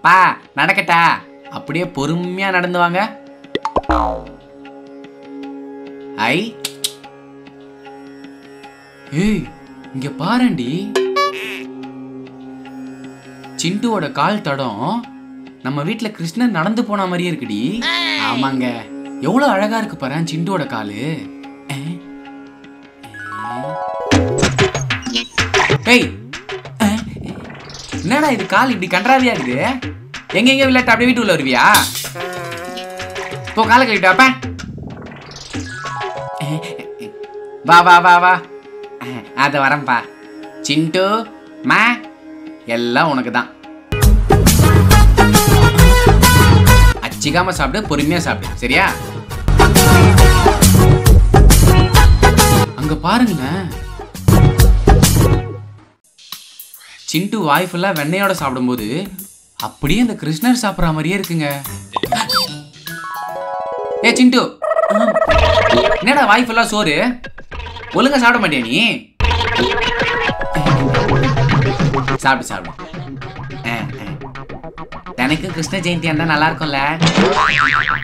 பா நடக்கட்டா அப்படியே பொறுமையா நடந்து வாங்க ஐ ஏய் இங்க பாருண்டி சிண்டுவோட கால் தடம் நம்ம வீட்ல கிருஷ்ணன் நடந்து போன மாதிரியே இருக்குடி ஆமாங்க எவ்வளவு அழகா இருக்கு பாரு சிண்டுவோட காலு அஹ். ஏய் அஹ். என்னடா இது கால் இப்படி கன்றாவியா இருக்கு எங்க எங்க விளையாட்டு அப்படியே வீட்டுக்குள்ள வருவியா போ காலை கழிட்டு வாப்பா வா வா வா வா அதை வரேன்ப்பா சிண்டு மா எல்லாம் உனக்கு தான் அச்சிக்காம சாப்பிடு பொறுமையா சாப்பிடு சரியா அங்க பாருங்களேன் சிண்டு வாய் ஃபுல்லா வெண்ணெயோட சாப்பிடும்போது அப்படியே அந்த கிருஷ்ணர் சாப்பிட்ற மாதிரியே இருக்குங்க ஏ சிண்டு என்னடா வாய் ஃபுல்லா சோறு ஒழுங்கா சாப்பிட மாட்டியா நீ சாப்பிடு சாப்பிடு ஆ, ஆ. எனக்கு கிருஷ்ண ஜெயந்தி இருந்தா நல்லா இருக்கும்ல